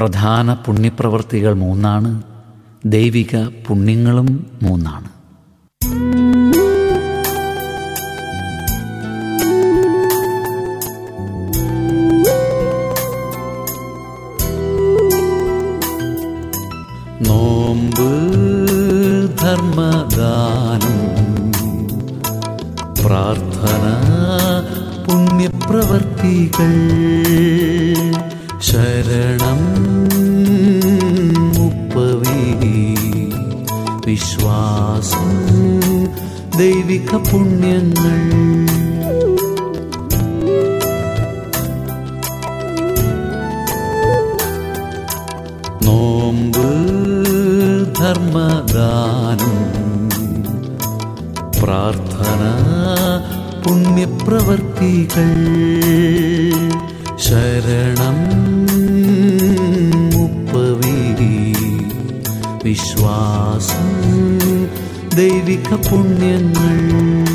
പ്രധാന പുണ്യപ്രവൃത്തികൾ മൂന്നാണ് ദൈവിക പുണ്യങ്ങളും മൂന്നാണ് നോമ്പ് ധർമ്മദാനം പ്രാർത്ഥന പുണ്യപ്രവർത്തികൾ ശരണം മുപ്പവീ വിശ്വാസം ദൈവിക പുണ്യങ്ങൾ നോമ്പ് ധർമ്മദാനം പ്രാർത്ഥന പുണ്യപ്രവർത്തികൾ ശരണം മുപ്പവീ വിശ്വാസം ദൈവിക പുണ്യങ്ങൾ